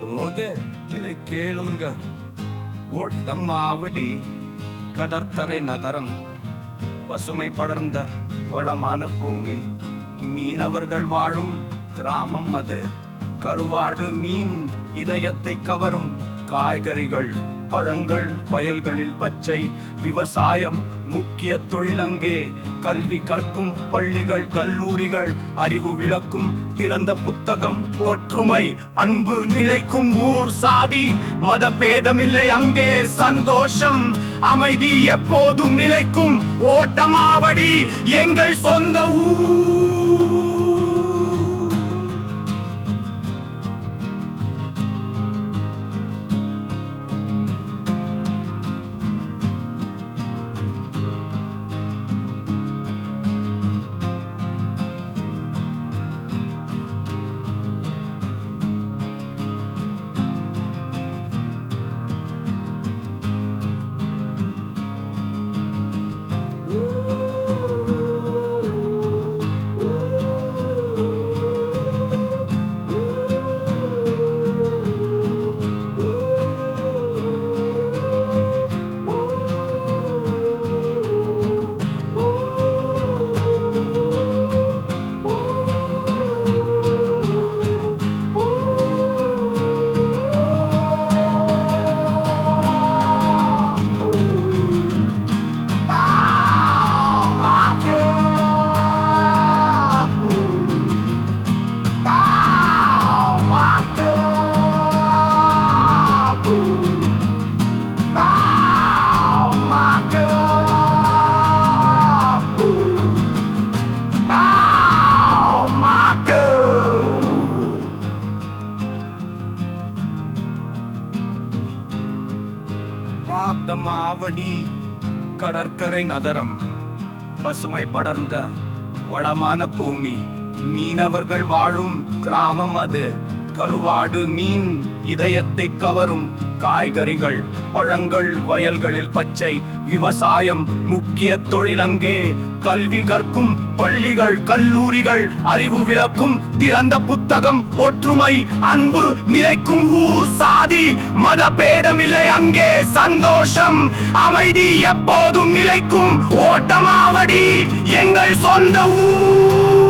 ரோதே இதை கேளுங்க ஓட்டம் மாவடி கடற்கரை நகரம் பசுமை படர்ந்த வளமான பூமி மீனவர்கள் வாழும் கிராமம் அது கருவாடு மீன் இதயத்தை கவரும் காய்கறிகள் பழங்கள் வயல்களில் பச்சை விவசாயம் முக்கிய தொழிலங்கே கல்வி கற்கும் பள்ளிகள் கல்லூரிகள் அறிவு விளக்கும் திறந்த புத்தகம் ஒற்றுமை அன்பு நிலைக்கும் ஊர் சாதி மத பேதமில்லை அங்கே சந்தோஷம் அமைதி எப்போதும் நிலைக்கும் ஓட்டமாவடி எங்கள் சொந்த ஊர் மாவடி கடற்கரை நகரம் பசுமை படர்ந்த வளமான பூமி மீனவர்கள் வாழும் கிராமம் அது கருவாடு மீன் இதயத்தை கவரும் காய்கறிகள் பழங்கள் வயல்களில் பச்சை விவசாயம் முக்கிய தொழிலங்கே கல்வி கற்கும் பள்ளிகள் கல்லூரிகள் அறிவு விளக்கும் திறந்த புத்தகம் ஒற்றுமை அன்பு நிலைக்கும் ஊர் சாதி மத பேதமில்லை அங்கே சந்தோஷம் அமைதி எப்போதும் நிலைக்கும் ஓட்டமாவடி எங்கள் சொந்த ஊர்